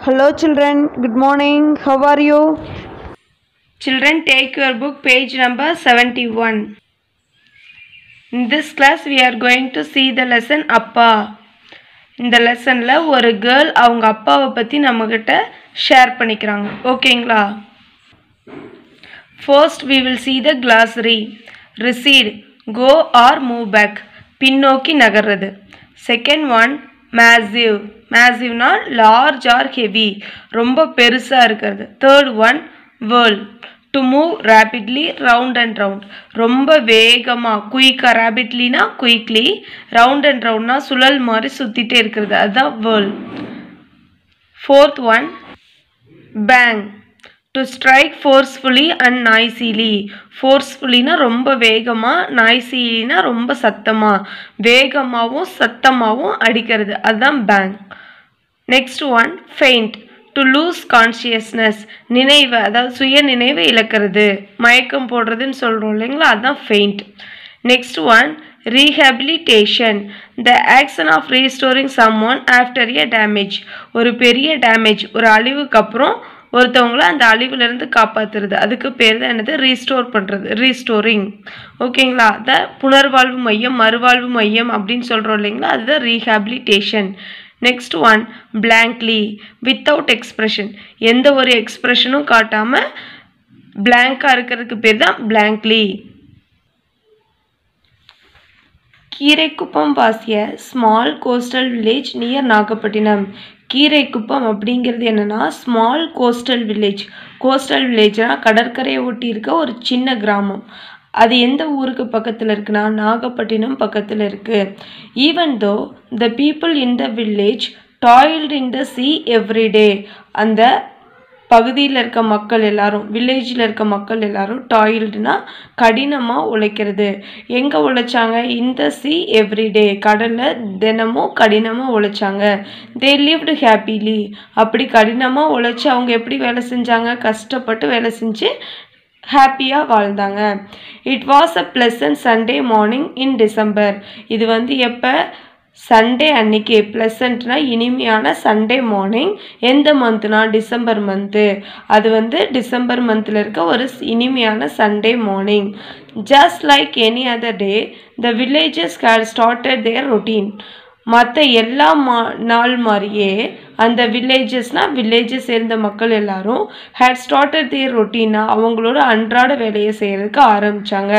Hello children, good morning. How are you? Children, take your book, page number 71. In this class, we are going to see the lesson அப்பா இந்த லெசனில் ஒரு girl அவங்க அப்பாவை பற்றி நம்மக்கிட்ட ஷேர் பண்ணிக்கிறாங்க ஓகேங்களா first we will see the glossary recede go or move back பின்னோக்கி நகர்றது செகண்ட் ஒன் மேசிவ் மேசிவ்னா லார்ஜ் ஆர் ஹெவி ரொம்ப பெருசாக இருக்கிறது third one whirl to move rapidly round and round ரொம்ப வேகமாக குயிக்காக ரேபிட்லினா குயிக்லி ரவுண்ட் அண்ட் ரவுண்ட்னா சுழல் மாதிரி சுற்றிட்டே இருக்கிறது அதுதான் whirl fourth one bang to strike forcefully and noisily ஃபோர்ஸ்ஃபுல்லினா ரொம்ப வேகமாக நாய்ஸிலினா ரொம்ப சத்தமாக வேகமாகவும் சத்தமாகவும் அடிக்கிறது அதுதான் bang next one faint to lose consciousness நினைவு அதாவது சுய நினைவை இழக்கிறது மயக்கம் போடுறதுன்னு சொல்கிறோம் இல்லைங்களா அதுதான் faint next one rehabilitation the action of restoring someone after a damage ஒரு பெரிய டேமேஜ் ஒரு அழிவுக்கு அப்புறம் ஒருத்தவங்கள அந்த அழிவுலேருந்து காப்பாற்றுறது அதுக்கு பேர் தான் என்னது ரீஸ்டோர் பண்ணுறது ரீஸ்டோரிங் ஓகேங்களா அதை புனர்வாழ்வு மையம் மறுவாழ்வு மையம் அப்படின்னு சொல்கிறோம் இல்லைங்களா அதுதான் rehabilitation next one blankly without expression எந்த ஒரு எக்ஸ்ப்ரெஷனும் காட்டாமல் பிளாங்காக இருக்கிறதுக்கு பேர் தான் blankly Keeraikuppam was a small coastal village near Nagapattinam Keeraikuppam அப்படிங்கிறது என்னென்னா ஸ்மால் கோஸ்டல் வில்லேஜ் கோஸ்டல் வில்லேஜ்னா கடற்கரையை ஒட்டி இருக்க ஒரு சின்ன கிராமம் அது எந்த ஊருக்கு பக்கத்தில் இருக்குன்னா நாகப்பட்டினம் பக்கத்தில் இருக்குது even though the people in the village toiled in the sea everyday அந்த பகுதியில் இருக்க மக்கள் எல்லாரும் வில்லேஜில் இருக்க மக்கள் எல்லாரும் டாயில்டுனா கடினமாக உழைக்கிறது எங்கே உழைச்சாங்க இந்த சி எவ்ரிடே கடலில் தினமும் கடினமாக உழைச்சாங்க தே லிவ்டு ஹாப்பிலி அப்படி கடினமாக உழைச்சி அவங்க எப்படி வேலை செஞ்சாங்க கஷ்டப்பட்டு வேலை செஞ்சு ஹாப்பியாக வாழ்ந்தாங்க it was a pleasant Sunday morning in December இது வந்து எப்போ சண்டே அன்னைக்கு ப்ளசண்ட்னா இனிமையான சண்டே மார்னிங் எந்த மந்த்னா டிசம்பர் மந்த்து அது வந்து டிசம்பர் மந்தில் இருக்க ஒரு இனிமையான Sunday morning just like any other day the villages had started their routine மற்ற எல்லா மா நாள் மாதிரியே அந்த வில்லேஜஸ்னால் வில்லேஜஸ் சேர்ந்த மக்கள் எல்லாரும் ஹேட் ஸ்டார்டட் தேர் ரொட்டீனாக அவங்களோட அன்றாட வேலையை செய்கிறதுக்கு ஆரம்பித்தாங்க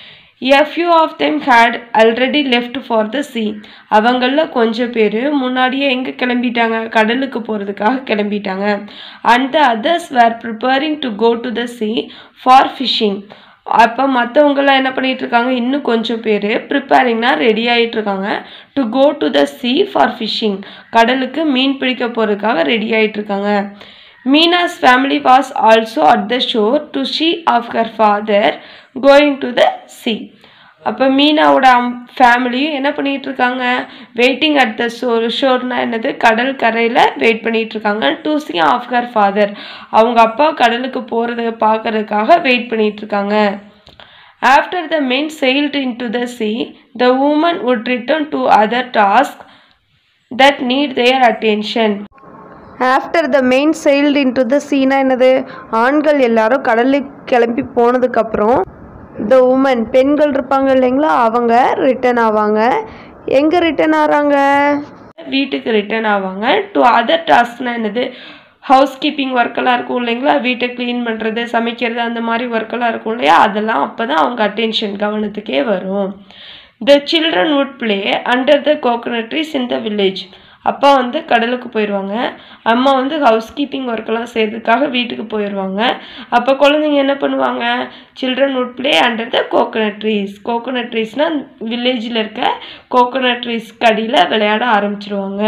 a few of them had already left for the sea அவங்களில் கொஞ்சம் பேர் முன்னாடியே எங்கே கிளம்பிட்டாங்க கடலுக்கு போகிறதுக்காக கிளம்பிட்டாங்க and the others were preparing to go to the sea for fishing அப்போ மற்றவங்களாம் என்ன பண்ணிகிட்டு இருக்காங்க இன்னும் கொஞ்சம் பேர் ப்ரிப்பேரிங்னா ரெடி ஆகிட்டு இருக்காங்க to go to the sea for fishing கடலுக்கு மீன் பிடிக்க போகிறதுக்காக ரெடி ஆகிட்டு இருக்காங்க Meena's family was also at the shore to see off her father going to the sea அப்போ மீனாவோட ஃபேமிலியும் என்ன பண்ணிகிட்டு இருக்காங்க வெயிட்டிங் அட் த ஷோர் ஷோர்னா என்னது கடல் கரையில் வெயிட் பண்ணிகிட்டு இருக்காங்க to see off her father அவங்க அப்பா கடலுக்கு போகிறத பார்க்கறதுக்காக வெயிட் பண்ணிகிட்டு இருக்காங்க after the men sailed into the sea the woman would return to other tasks that need their attention after the men sailed into the சீனா என்னது ஆண்கள் எல்லாரும் கடலுக்கு கிளம்பி போனதுக்கப்புறம் த உமன் பெண்கள் இருப்பாங்க இல்லைங்களா அவங்க ரிட்டர்ன் ஆவாங்க எங்கே ரிட்டர்ன் ஆகிறாங்க வீட்டுக்கு ரிட்டர்ன் ஆவாங்க டு அதர் டாஸ்க்னா என்னது ஹவுஸ் கீப்பிங் ஒர்க்கெல்லாம் இருக்கும் இல்லைங்களா வீட்டை க்ளீன் பண்ணுறது சமைக்கிறது அந்த மாதிரி ஒர்க்கெல்லாம் இருக்கும் இல்லையா அதெல்லாம் அப்போ தான் அவங்க அட்டென்ஷன் கவனத்துக்கே வரும் the children would play under the coconut trees in the village அப்பா வந்து கடலுக்கு போயிடுவாங்க அம்மா வந்து ஹவுஸ் கீப்பிங் ஒர்க்கெல்லாம் செய்யறதுக்காக வீட்டுக்கு போயிடுவாங்க அப்போ குழந்தைங்க என்ன பண்ணுவாங்க children would play under the coconut trees coconut ட்ரீஸ்னால் வில்லேஜில் இருக்க கோகோனட் ட்ரீஸ்க்கு அடியில் விளையாட ஆரம்பிச்சிருவாங்க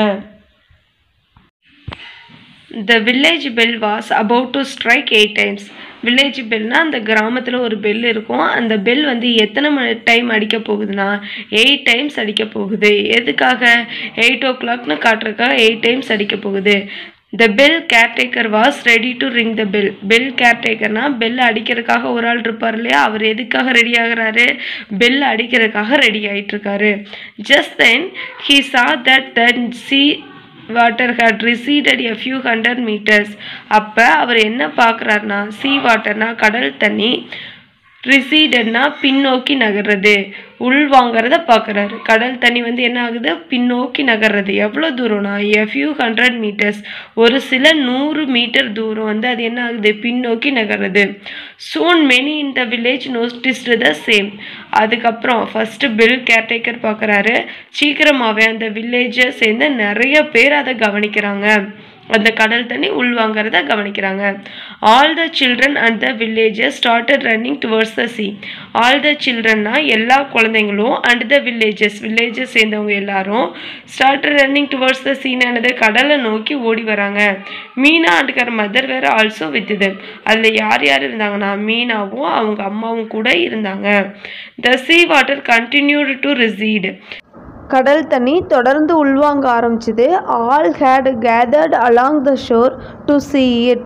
the village bell was about to strike eight times village பெல்னா அந்த கிராமத்தில் ஒரு பெல் இருக்கும் அந்த பெல் வந்து எத்தனை மணி டைம் அடிக்க போகுதுன்னா எயிட் டைம்ஸ் அடிக்க போகுது எதுக்காக எயிட் ஓ கிளாக்னு காட்டுறதுக்காக எயிட் டைம்ஸ் அடிக்க போகுது the bell caretaker was ready to ring the bell bell கேர்டேக்கர்னா பெல் அடிக்கிறதுக்காக ஒரு ஆள் இருப்பார் இல்லையா அவர் எதுக்காக ரெடி ஆகுறாரு பெல் அடிக்கிறதுக்காக ரெடி ஆகிட்டு இருக்காரு just then he saw that the sea water had receded a few hundred meters அப்போ அவர் என்ன பார்க்குறாருனா சீ வாட்டர்னா கடல் தண்ணி ரிசீடட்னா பின்னோக்கி நகர்றது உள்வாங்கிறத பார்க்குறாரு கடல் தண்ணி வந்து என்ன ஆகுது பின்னோக்கி நகர்றது எவ்வளோ தூரம்னா a few hundred meters ஒரு சில நூறு மீட்டர் தூரம் வந்து அது என்ன ஆகுது பின்னோக்கி நகர்றது soon many in the village noticed the same அதுக்கப்புறம் ஃபஸ்ட்டு பில் கேர்டேக்கர் பார்க்குறாரு சீக்கிரமாகவே அந்த வில்லேஜை சேர்ந்து நிறைய பேர் அதை கவனிக்கிறாங்க அந்த கடல் தண்ணி உள்வாங்கிறத கவனிக்கிறாங்க all the children and the villages started running towards the sea all the சில்ட்ரன்னா எல்லா குழந்தைங்களும் அண்ட் த வில்லேஜஸ் வில்லேஜஸ் சேர்ந்தவங்க எல்லாரும் ஸ்டார்டட் ரன்னிங் டுவர்ட்ஸ் த சீனானது கடலை நோக்கி ஓடி வராங்க மீனா அண்ட் கர் மதர் வேற ஆல்சோ வித் them அதில் யார் யார் இருந்தாங்கன்னா மீனாவும் அவங்க அம்மாவும் கூட இருந்தாங்க the sea water continued to recede கடல் தண்ணி தொடர்ந்து உள்வாங்க ஆரம்பிச்சுது all had gathered along the shore to see it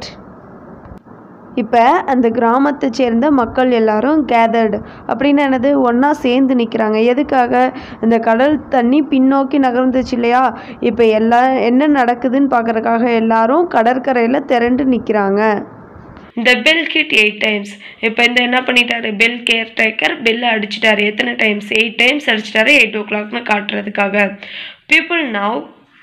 இப்போ அந்த கிராமத்தை சேர்ந்த மக்கள் எல்லாரும் கேதர்டு அப்படின்னு என்னது ஒன்றா சேர்ந்து நிற்கிறாங்க எதுக்காக இந்த கடல் தண்ணி பின்னோக்கி நகர்ந்துச்சு இல்லையா இப்போ எல்லா என்ன நடக்குதுன்னு பார்க்கறதுக்காக எல்லாரும் கடற்கரையில் திரண்டு நிற்கிறாங்க இந்த பெல் கிட் எயிட் டைம்ஸ் இப்போ இந்த என்ன பண்ணிட்டாரு பெல் கேர் டேக்கர் பெல்லை அடிச்சிட்டாரு எத்தனை டைம்ஸ் எயிட் டைம்ஸ் அடிச்சிட்டாரு எயிட் ஓ கிளாக்னு காட்டுறதுக்காக பீப்புள் நவ்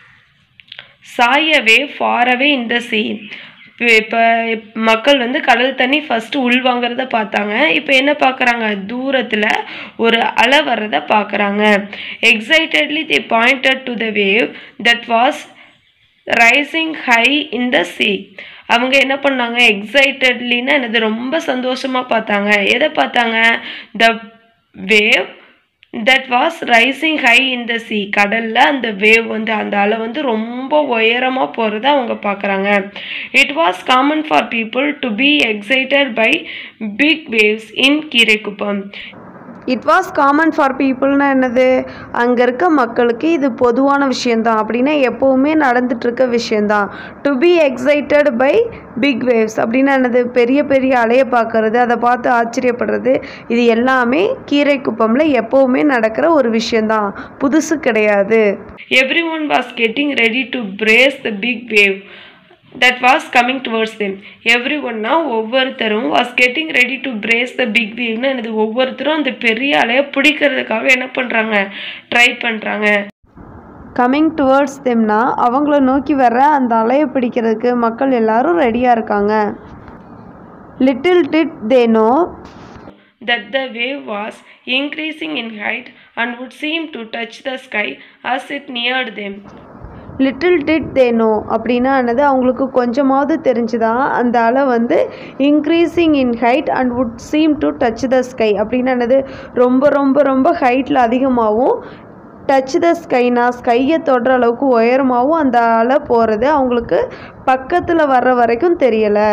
சாயவே ஃபாரவே இந்த சி இப்போ மக்கள் வந்து கடல் தண்ணி ஃபஸ்ட்டு உள்வாங்கிறத பார்த்தாங்க இப்போ என்ன பார்க்குறாங்க தூரத்தில் ஒரு அலை வர்றதை பார்க்குறாங்க excitedly they pointed to the wave that was rising high in the sea அவங்க என்ன பண்ணாங்க எக்ஸைட்டட்லின்னு என்னது ரொம்ப சந்தோஷமாக பார்த்தாங்க எதை பார்த்தாங்க the wave that was rising high in the sea கடலில் அந்த வேவ் வந்து அந்த அலை வந்து ரொம்ப உயரமாக போகிறத அவங்க பார்க்குறாங்க it was common for people to be excited by big waves in Keeraikuppam it was common for பீப்புள்னா என்னது அங்கே இருக்க மக்களுக்கு இது பொதுவான விஷயந்தான் அப்படின்னா எப்போவுமே நடந்துட்டு இருக்க விஷயந்தான் to be excited by big waves அப்படின்னா என்னது பெரிய பெரிய அலையை பார்க்கறது அதை பார்த்து ஆச்சரியப்படுறது இது எல்லாமே கீரை குப்பமில் எப்போவுமே நடக்கிற ஒரு விஷயந்தான் புதுசு கிடையாது everyone was getting ready to brace the big wave that was coming towards them every ஒன்னா ஒவ்வொருத்தரும் was getting ready to brace the big வேவ்னு எனது ஒவ்வொருத்தரும் அந்த பெரிய அலையை பிடிக்கிறதுக்காக என்ன பண்ணுறாங்க ட்ரை பண்ணுறாங்க கம்மிங் டுவர்ட்ஸ் தெம்னா அவங்கள நோக்கி வர்ற அந்த அலையை பிடிக்கிறதுக்கு மக்கள் எல்லாரும் ரெடியாக இருக்காங்க little did they know that the wave was increasing in height and would seem to touch the sky as it neared them. Little did they know அப்படின்னா என்னது அவங்களுக்கு கொஞ்சமாவது தெரிஞ்சுதான் அந்த அலை வந்து increasing in height and would seem to touch the sky அப்படின்னா என்னது ரொம்ப ரொம்ப ரொம்ப ஹைட்டில் அதிகமாகவும் டச் த ஸ்கைனா ஸ்கையை தொடுற அளவுக்கு உயரமாகவும் அந்த அலை போகிறது அவங்களுக்கு பக்கத்தில் வர்ற வரைக்கும் தெரியலை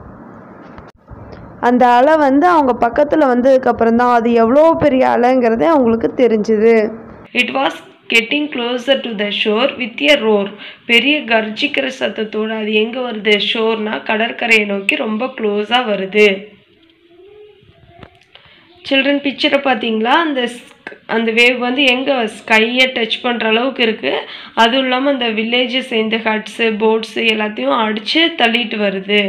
அந்த அலை வந்து அவங்க பக்கத்தில் வந்ததுக்கப்புறம் தான் அது எவ்வளோ பெரிய அலைங்கிறதே அவங்களுக்கு தெரிஞ்சுது It was getting closer to the shore with a roar. பெரிய கர்ஜிக்கிற சத்தத்தோடு அது எங்கே வருது ஷோர்னா கடற்கரையை நோக்கி ரொம்ப க்ளோஸாக வருது சில்ட்ரன் பிக்சரை பார்த்தீங்களா அந்த sk- அந்த வேவ் வந்து எங்கே ஸ்கையை டச் பண்ணுற அளவுக்கு இருக்குது அதுவும் இல்லாமல் அந்த வில்லேஜஸ் இந்த ஹட்ஸு போட்ஸு எல்லாத்தையும் அடித்து தள்ளிட்டு வருது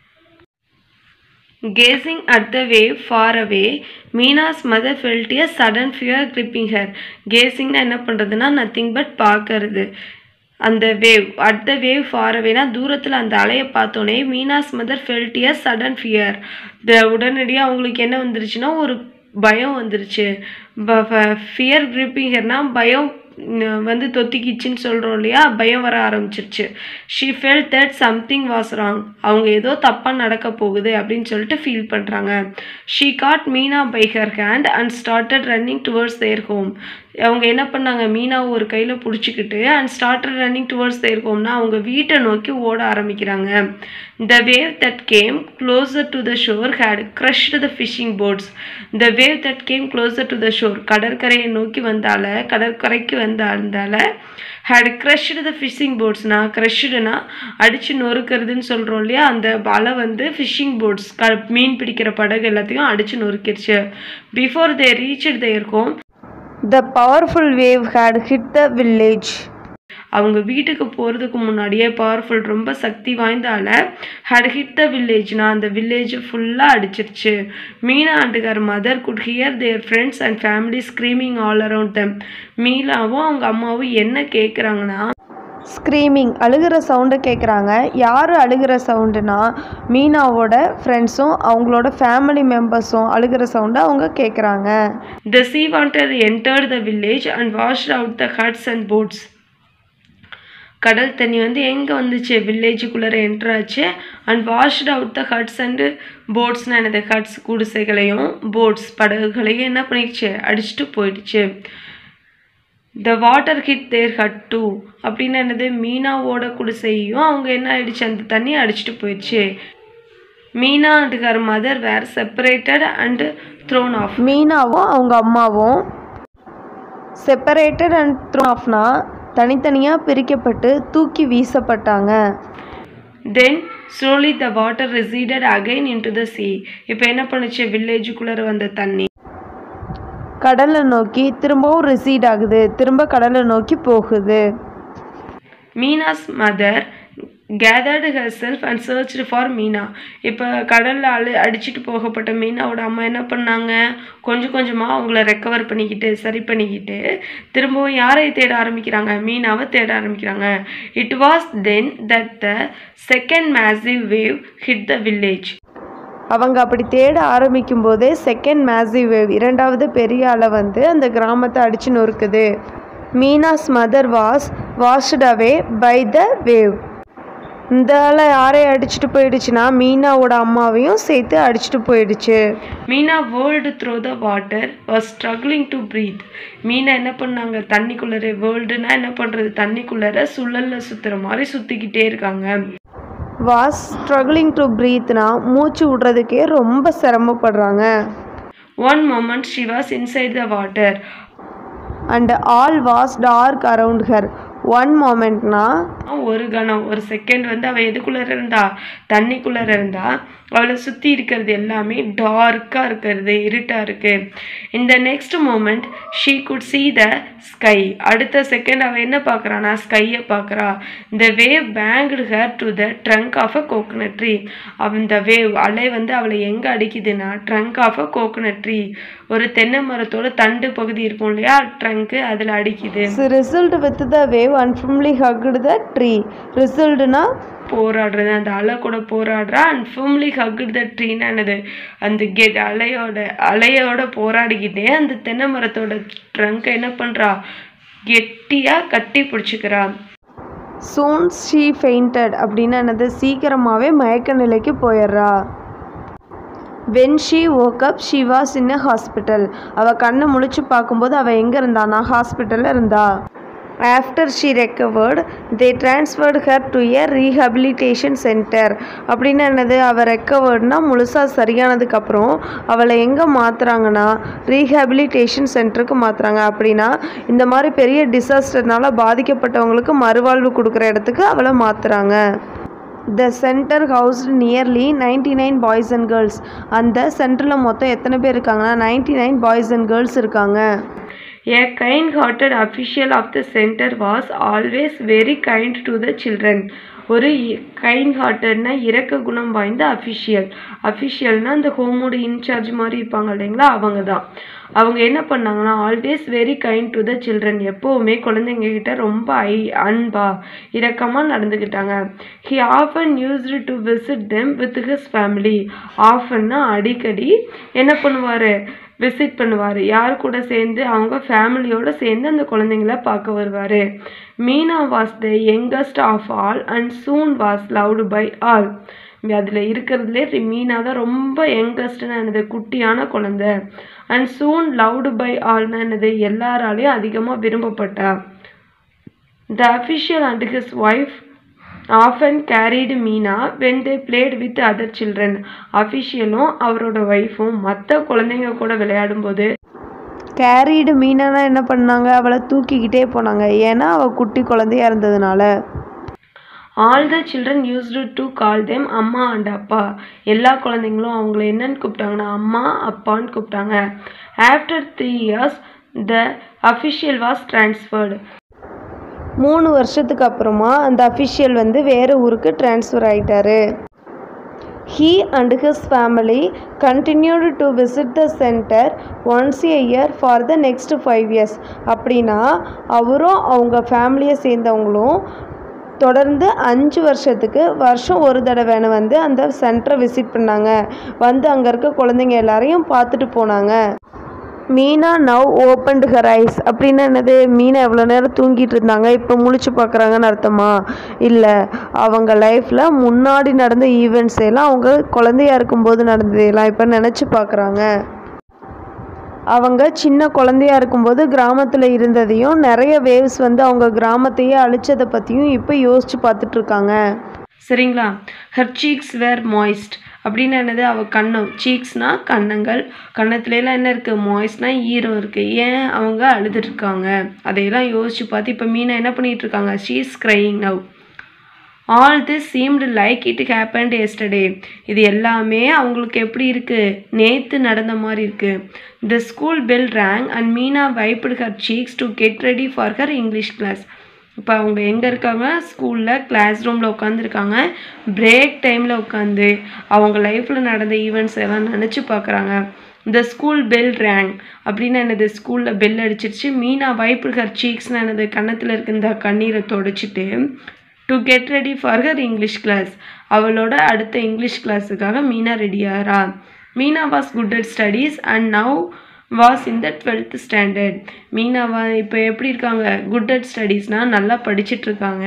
Gazing at the wave far away, Meena's mother felt a sudden fear gripping her. Gazingனா என்ன பண்ணுறதுன்னா நத்திங் பட் பார்க்கறது அந்த wave at the wave far அவேனா தூரத்தில் அந்த அலையை பார்த்தோன்னே Meena's mother felt a sudden fear உடனடியாக அவங்களுக்கு என்ன வந்துருச்சுன்னா ஒரு பயம் வந்துருச்சு ஃபியர் கிரிப்பிங்கர்னா பயம் ம், வந்து தொத்திக்கிச்சுன்னு சொல்கிறோம் இல்லையா பயம் வர ஆரம்பிச்சிருச்சு she felt that something was wrong அவங்க ஏதோ தப்பாக நடக்க போகுது அப்படின்னு சொல்லிட்டு ஃபீல் பண்ணுறாங்க she caught Meena by her hand and started running towards their home அவங்க என்ன பண்ணாங்க மீனாவை ஒரு கையில் பிடிச்சிக்கிட்டு and started running towards their ஹோம்னா அவங்க வீட்டை நோக்கி ஓட ஆரம்பிக்கிறாங்க the wave that came closer to the shore had crushed the fishing boats the wave that came closer to the sure கடற்கரையை நோக்கி வந்தால கடற்கரைக்கு வந்தால ஹேட் crushed த ஃபிஷிங் போட்ஸ்னா க்ரஷ்டுனா அடித்து நொறுக்கிறதுன்னு சொல்கிறோம் இல்லையா அந்த அலை வந்து ஃபிஷிங் போட்ஸ் க மீன் பிடிக்கிற படகு எல்லாத்தையும் அடித்து நொறுக்கிடுச்சு before they reach their home the powerful wave had hit the village அவங்க வீட்டுக்கு போகிறதுக்கு முன்னாடியே பவர்ஃபுல் ரொம்ப சக்தி வாய்ந்த அலை had hit the வில்லேஜ்னா அந்த வில்லேஜ் ஃபுல்லாக அடிச்சிருச்சு Meena and her mother could hear their friends and family screaming all around them மீனாவும் அவங்க அம்மாவும் என்ன கேட்குறாங்கன்னா ஸ்க்ரீமிங் அழுகிற சவுண்டை கேட்குறாங்க யார் அழுகிற சவுண்டுனா மீனாவோட ஃப்ரெண்ட்ஸும் அவங்களோட ஃபேமிலி மெம்பர்ஸும் அழுகிற சவுண்டை அவங்க கேட்குறாங்க The sea water entered the village and washed out the huts and boats. கடல் தண்ணி வந்து எங்கே வந்துச்சு வில்லேஜுக்குள்ளே என்டர் ஆச்சு and washed out the huts and போட்ஸ்னு என்னது ஹட்ஸ் குடிசைகளையும் போட்ஸ் படகுகளையும் என்ன பண்ணிடுச்சு அடிச்சுட்டு போயிடுச்சு the water hit their hut too அப்படின்னு என்னது மீனாவோட குடிசையும் அவங்க என்ன ஆயிடுச்சு அந்த தண்ணி அடிச்சுட்டு போயிடுச்சு Meena and her mother were separated and thrown off மீனாவும் அவங்க அம்மாவும் செப்பரேட்டட் அண்ட் த்ரோ ஆஃப்னா தனித்தனியாக பிரிக்கப்பட்டு தூக்கி வீசப்பட்டாங்க then slowly the water receded again into the sea இப்போ என்ன பண்ணுச்சு வில்லேஜுக்குள்ளே வந்த தண்ணி கடலை நோக்கி திரும்பவும் ரிசீட் ஆகுது திரும்ப கடலை நோக்கி போகுது Meena's mother gathered herself and searched for Meena இப்போ கடலில் அழு அடிச்சிட்டு போகப்பட்ட மீனாவோட அம்மா என்ன பண்ணாங்க கொஞ்சம் கொஞ்சமாக அவங்கள ரெக்கவர் பண்ணிக்கிட்டு சரி பண்ணிக்கிட்டு திரும்பவும் யாரை தேட ஆரம்பிக்கிறாங்க மீனாவை தேட ஆரம்பிக்கிறாங்க it was then that the second massive wave hit the village அவங்க அப்படி தேட ஆரம்பிக்கும் போதே செகண்ட் மேசிவ் வேவ் இரண்டாவது பெரிய அலை வந்து அந்த கிராமத்தை அடிச்சு நொறுக்குது Meena's mother was washed away by the wave இந்த அலை யாரை அடிச்சுட்டு போயிடுச்சுன்னா மீனாவோட அம்மாவையும் சேர்த்து அடிச்சுட்டு போயிடுச்சு Meena whirled through the water was struggling to breathe மீனா என்ன பண்ணாங்க தண்ணிக்குள்ளே வேர்ல்டுனா என்ன பண்ணுறது தண்ணிக்குள்ளே சுழலில் சுற்றுற மாதிரி சுற்றிக்கிட்டே இருக்காங்க வாஸ் ஸ்ட்ரகிளிங் டு ப்ரீத்னா மூச்சு விடுறதுக்கே ரொம்ப சிரமப்படுறாங்க one moment she was inside the water and all was dark around her one மோமெண்ட்னா ஒரு கணம் ஒரு செகண்ட் வந்து அவள் எதுக்குள்ளே இருந்தா தண்ணிக்குள்ளே இருந்தா அவளை சுற்றி இருக்கிறது எல்லாமே டார்க்காக இருக்கிறது இருட்டாக இருக்கு இந்த next moment she could see the sky அடுத்த செகண்ட் அவள் என்ன பார்க்குறானா ஸ்கையை பார்க்குறா இந்த wave banged her to the trunk of a coconut tree அந்த வேவ் அலை வந்து அவளை எங்கே அடிக்குதுன்னா trunk of a coconut tree ஒரு தென்னை மரத்தோட தண்டு பகுதி இருக்கும் இல்லையா ட்ரங்க்கு அதில் அடிக்குது wrestled with the wave and firmly hugged the tree ரிசல்ட்னா போராடுறது அந்த அலை கூட போராடுறா அண்ட் ஃபும்லி ஹக்டு த ட்ரீன்னு என்னது அந்த கெட் அலையோட அலையோட போராடிக்கிட்டே அந்த தென்னை மரத்தோட ட்ரங்கை என்ன பண்ணுறா கெட்டியாக கட்டி பிடிச்சிக்கிறா சூன் ஷீ ஃபெயிண்டட் அப்படின்னு என்னது சீக்கிரமாகவே மயக்க நிலைக்கு போயிடுறா when she woke up she was in hospital அவள் கண்ணை முழிச்சு பார்க்கும்போது அவள் எங்கே இருந்தானா ஹாஸ்பிட்டலில் இருந்தா after she recovered they transferred her to a rehabilitation centre அப்படின்னு என்னது அவள் ரெக்கவர்ட்னா முழுசாக சரியானதுக்கப்புறம் அவளை எங்கே மாற்றுறாங்கன்னா ரீஹபிலிட்டேஷன் சென்டருக்கு மாற்றுறாங்க அப்படின்னா இந்த மாதிரி பெரிய டிசாஸ்டர்னால பாதிக்கப்பட்டவங்களுக்கு மறுவாழ்வு கொடுக்குற இடத்துக்கு அவளை மாற்றுறாங்க the centre housed nearly ninety nine boys and girls அந்த சென்டரில் மொத்தம் எத்தனை பேர் இருக்காங்கன்னா ninety nine boys and girls இருக்காங்க A kind hearted official of the center was always very kind to the children. ஒரு கைண்ட் ஹார்ட்டட்னா இரக்க குணம் வாய்ந்த அஃபிஷியல் அஃபிஷியல்னா அந்த ஹோமோட இன்சார்ஜ் மாதிரி இருப்பாங்க இல்லைங்களா அவங்க தான் அவங்க என்ன பண்ணாங்கன்னா always very kind to the children எப்போவுமே குழந்தைங்க கிட்ட ரொம்ப ஐ அன்பா இரக்கமாக நடந்துக்கிட்டாங்க he often used to visit them with his family ஆஃபன்னா அடிக்கடி என்ன பண்ணுவார் விசிட் பண்ணுவார் யார் கூட சேர்ந்து அவங்க ஃபேமிலியோட சேர்ந்து அந்த குழந்தைங்கள பார்க்க வருவார் Meena was the youngest of all and soon was loved by all அதில் இருக்கிறதுலே மீனா தான் ரொம்ப யங்கஸ்ட்னு என்னது குட்டியான குழந்தை அண்ட் சூன் லவ்டு பை ஆல்னா என்னது எல்லாராலையும் அதிகமாக விரும்பப்பட்டா the official and his wife often carried Meena when they played with other children அஃபிஷியலும் அவரோட ஒய்ஃபும் மற்ற குழந்தைங்க கூட விளையாடும்போது கேரிடு மீனானா என்ன பண்ணாங்க அவளை தூக்கிக்கிட்டே போனாங்க ஏன்னா அவள் குட்டி குழந்தையா இருந்ததுனால all the children used to call them amma and appa எல்லா குழந்தைங்களும் அவங்கள என்னன்னு கூப்பிட்டாங்கன்னா அம்மா அப்பான்னு கூப்பிட்டாங்க after three years the official was transferred மூணு வருஷத்துக்கு அப்புறமா அந்த அஃபிஷியல் வந்து வேறு ஊருக்கு ட்ரான்ஸ்ஃபர் ஆயிட்டாரு He and his family continued to visit the center once a year for the next five years. அப்படின்னா அவரும் அவங்க ஃபேமிலியை சேர்ந்தவங்களும் தொடர்ந்து அஞ்சு வருஷத்துக்கு வருஷம் ஒரு தடவைன்னு வந்து அந்த சென்டரை விசிட் பண்ணாங்க வந்து அங்கே இருக்க குழந்தைங்க எல்லாரையும் பார்த்துட்டு போனாங்க Meena now opened her eyes அப்படின்னு என்னது மீனா எவ்வளோ நேரம் தூங்கிட்டு இருந்தாங்க இப்போ முழிச்சு பார்க்குறாங்கன்னு அர்த்தமா இல்லை அவங்க லைஃப்பில் முன்னாடி நடந்த ஈவெண்ட்ஸ் எல்லாம் அவங்க குழந்தையா இருக்கும்போது நடந்ததெல்லாம் இப்போ நினச்சி பார்க்குறாங்க அவங்க சின்ன குழந்தையா இருக்கும்போது கிராமத்தில் இருந்ததையும் நிறைய வேவ்ஸ் வந்து அவங்க கிராமத்தையே அழிச்சதை பற்றியும் இப்போ யோசிச்சு பார்த்துட்டு இருக்காங்க சரிங்களா ஹர் சீக்ஸ் வேர் மாய்ஸ்ட் அப்படின்னு என்னது அவள் கண்ணம் சீக்ஸ்னா கன்னங்கள் கன்னத்துலலாம் என்ன இருக்குது மாய்ஸ்ட்னா ஈரம் இருக்குது ஏன் அவங்க அழுதுட்டு இருக்காங்க அதையெல்லாம் யோசிச்சு பார்த்து இப்போ மீனா என்ன பண்ணிட்டு இருக்காங்க she's crying now all this seemed like it happened yesterday இது எல்லாமே அவங்களுக்கு எப்படி இருக்குது நேற்று நடந்த மாதிரி இருக்குது the school bell rang and Meena wiped her cheeks to get ready for her English class இப்போ அவங்க எங்கே இருக்காங்க ஸ்கூலில் கிளாஸ் ரூமில் உட்காந்துருக்காங்க பிரேக் டைமில் உட்காந்து அவங்க லைஃப்பில் நடந்த ஈவெண்ட்ஸ் எல்லாம் நினச்சி பார்க்குறாங்க இந்த ஸ்கூல் பெல் ரேங் அப்படின்னு என்னது ஸ்கூலில் பெல் அடிச்சிருச்சு மீனா வைப்டு ஹர் சீக்ஸ்னு என்னது கன்னத்தில் இருக்க இந்த கண்ணீரை தொடச்சிட்டு to get ready for her English class அவளோட அடுத்த இங்கிலீஷ் கிளாஸுக்காக மீனா ரெடி ஆகிறா Meena was good at studies and now was in the twelfth standard மீனாவா இப்போ எப்படி இருக்காங்க குட் அட் ஸ்டடீஸ்னால் நல்லா படிச்சிட்டு இருக்காங்க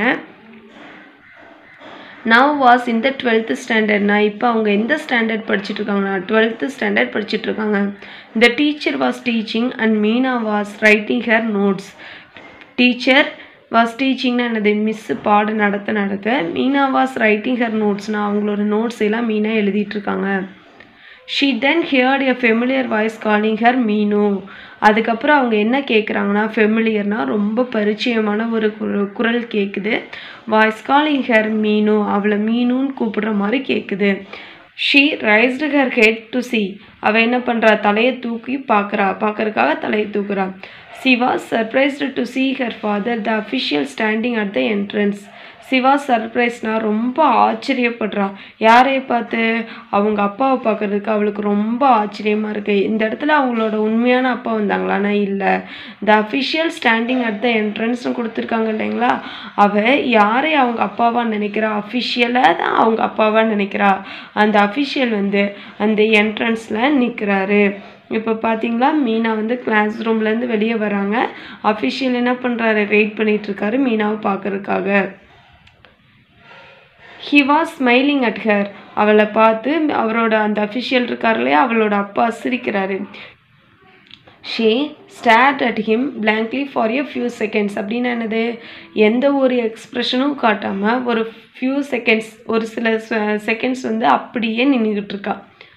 now was in the twelfth ஸ்டாண்டர்ட்னா இப்போ அவங்க எந்த ஸ்டாண்டர்ட் படிச்சுட்டு இருக்காங்கன்னா டுவெல்த்து ஸ்டாண்டர்ட் படிச்சுட்டு இருக்காங்க the teacher was teaching and Meena was writing her notes teacher was டீச்சிங்னா என்னது மிஸ்ஸு பாடம் நடத்த நடத்த மீனா வாஸ் ரைட்டிங் ஹர் நோட்ஸ்னால் அவங்களோட நோட்ஸ் எல்லாம் மீனா எழுதிட்டு இருக்காங்க she then heard a familiar voice calling her Meenu அதுக்கப்புறம் அவங்க என்ன கேட்குறாங்கன்னா ஃபெமிலியர்னா ரொம்ப பரிச்சயமான ஒரு குர- குரல் கேட்குது வாய்ஸ் காலிங் ஹர் மீனு அவளை மீனுன்னு கூப்பிடுற மாதிரி கேட்குது she raised her head to see அவள் என்ன பண்ணுறா தலையை தூக்கி பார்க்குறா பார்க்கறதுக்காக தலையை தூக்குறா she was surprised to see her father the official standing at the entrance சிவா சர்ப்ரைஸ்னா ரொம்ப ஆச்சரியப்படுறா யாரை பார்த்து அவங்க அப்பாவை பார்க்கறதுக்கு அவளுக்கு ரொம்ப ஆச்சரியமாக இருக்குது இந்த இடத்துல அவங்களோட உண்மையான அப்பா வந்தாங்களான்னா இல்லை the official standing at the என்ட்ரன்ஸ்னு கொடுத்துருக்காங்க இல்லைங்களா அவள் யாரை அவங்க அப்பாவா நினைக்கிறா அஃபிஷியலாக தான் அவங்க அப்பாவா நினைக்கிறா அந்த அஃபிஷியல் வந்து அந்த என்ட்ரன்ஸில் நிற்கிறாரு இப்போ பார்த்தீங்களா மீனா வந்து கிளாஸ் ரூம்லேருந்து வெளியே வராங்க அஃபிஷியல் என்ன பண்ணுறாரு வெயிட் பண்ணிட்டு இருக்காரு மீனாவை பார்க்கறதுக்காக he was smiling at her அவளை பார்த்து அவரோட அந்த அஃபிஷியல் இருக்கார் இல்லையா அவளோட அப்பா சிரிக்கிறாரு she stared at him blankly for a few seconds அப்படின்னு என்னது எந்த ஒரு எக்ஸ்ப்ரெஷனும் காட்டாமல் ஒரு ஃபியூ செகண்ட்ஸ் ஒரு சில செகண்ட்ஸ் வந்து அப்படியே நின்றுக்கிட்டு இருக்கா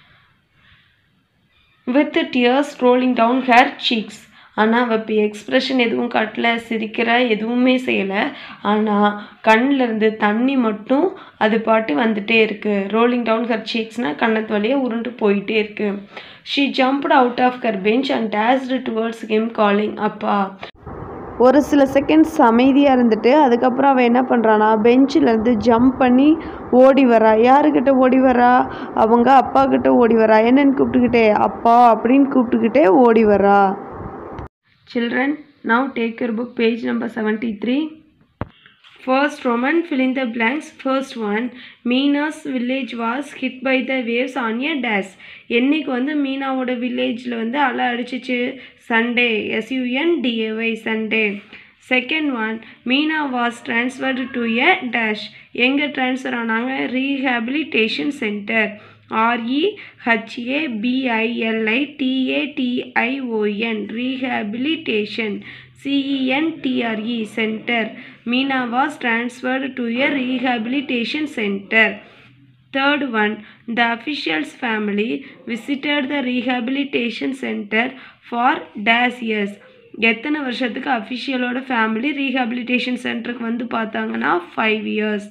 with tears rolling down her cheeks ஆனால் அவள் இப்போ எக்ஸ்ப்ரெஷன் எதுவும் காட்டல சிரிக்கிற எதுவுமே செய்யலை ஆனால் கண்ணிலேருந்து தண்ணி மட்டும் அது பாட்டு வந்துட்டே இருக்கு ரோலிங் டவுன் ஹர் சீக்ஸ்னால் கண்ணத்து வழியே உருண்டு போயிட்டே இருக்கு she jumped out of her bench and dashed towards him calling appa ஒரு சில செகண்ட்ஸ் அமைதியாக இருந்துட்டு அதுக்கப்புறம் அவன் என்ன பண்ணுறானா பெஞ்சிலேருந்து ஜம்ப் பண்ணி ஓடி வரா யாருக்கிட்ட ஓடி வரா அவங்க அப்பா கிட்ட ஓடி வரா என்னன்னு கூப்பிட்டுக்கிட்டே அப்பா அப்படின்னு கூப்பிட்டுக்கிட்டே ஓடி வரா Children, now take your book, page number 73. First Roman, fill in the blanks. First one, Mina's village was hit by the waves on a dash. என்னைக்கு வந்து மீனாவோட வில்லேஜில் வந்து அலை அடிச்சிச்சு Sunday S U N D A Y Sunday second one Meena was transferred to a dash எங்கே transfer ஆனாங்க rehabilitation centre R E H A B I L I T A T I O N rehabilitation C E N T R E centre Meena was transferred to a rehabilitation centre Third one, the official's family visited the rehabilitation center for dash years. எத்தனை வருஷத்துக்கு அஃபிஷியலோட family rehabilitation சென்டருக்கு வந்து பார்த்தாங்கன்னா five years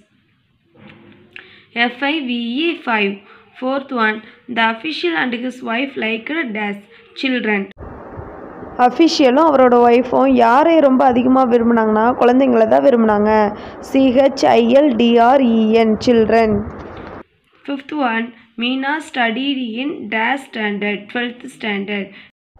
F I V E five fourth one the official and his wife like days children அஃபிஷியலும் அவரோட ஒய்ஃபும் யாரை ரொம்ப அதிகமாக விரும்புனாங்கன்னா குழந்தைங்கள தான் விரும்புனாங்க சிஹெச்ஐஎல்டிஆர்இஎன் children fifth one Meena studied in days standard twelfth standard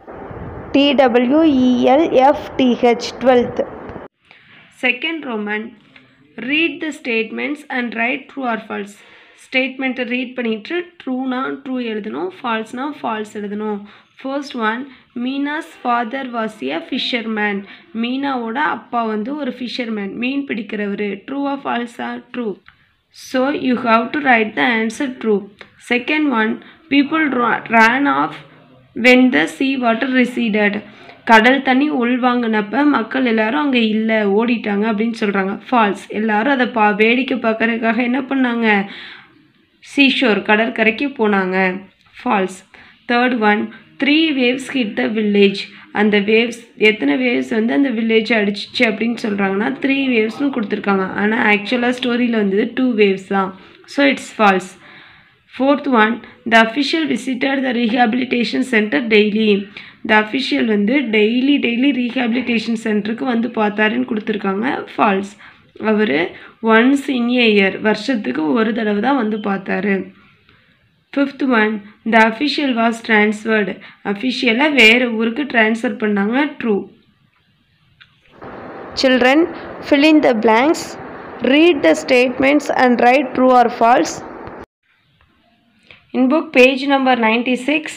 டிடபிள்யூஇஎல்எஃப்டிஹெச் twelfth second Roman read the statements and right true or false ஸ்டேட்மெண்ட்டை read பண்ணிவிட்டு ட்ரூனா ட்ரூ எழுதணும் ஃபால்ஸ்னா ஃபால்ஸ் எழுதணும் first one Meena's father was a fisherman மீனாவோட அப்பா வந்து ஒரு ஃபிஷர்மேன் மீன் பிடிக்கிறவர் ட்ரூவா ஃபால்ஸா true so you have to write the answer true second one people ran off when the sea water receded கடல் தண்ணி உள்வாங்கினப்ப மக்கள் எல்லாரும் அங்கே இல்லை ஓடிட்டாங்க அப்படின்னு சொல்கிறாங்க ஃபால்ஸ் எல்லாரும் அதை பா வேடிக்கை பார்க்கறதுக்காக என்ன பண்ணாங்க சீஷோர் கடற்கரைக்கு போனாங்க false third one three waves hit the village அந்த வேவ்ஸ் எத்தனை வேவ்ஸ் வந்து அந்த வில்லேஜை அடிச்சிச்சு அப்படின்னு சொல்கிறாங்கன்னா த்ரீ வேவ்ஸ்னு கொடுத்துருக்காங்க ஆனால் ஆக்சுவலாக ஸ்டோரியில் வந்து டூ வேவ்ஸ் தான் so it's false fourth one the official visited the rehabilitation centre daily the official வந்து டெய்லி டெய்லி ரீஹாபிலிட்டேஷன் சென்டருக்கு வந்து பார்த்தாருன்னு கொடுத்துருக்காங்க ஃபால்ஸ் அவர் ஒன்ஸ் இன் ஏ இயர் வருஷத்துக்கு ஒரு தடவை தான் வந்து பார்த்தாரு fifth one the official was transferred அஃபிஷியலாக வேறு ஊருக்கு ட்ரான்ஸ்ஃபர் பண்ணாங்க true children fill in the blanks read the statements and write true or false In book page number 96,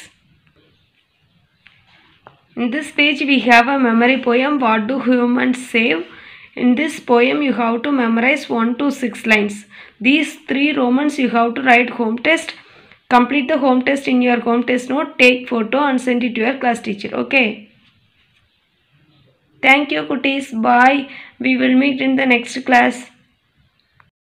in this page we have a memory poem, What Do Humans Save? In this poem you have to memorize 1 to 6 lines. These three Romans you have to write home test. Complete the home test in your home test note, take photo and send it to your class teacher. Okay. Thank you, Kutis. Bye. We will meet in the next class.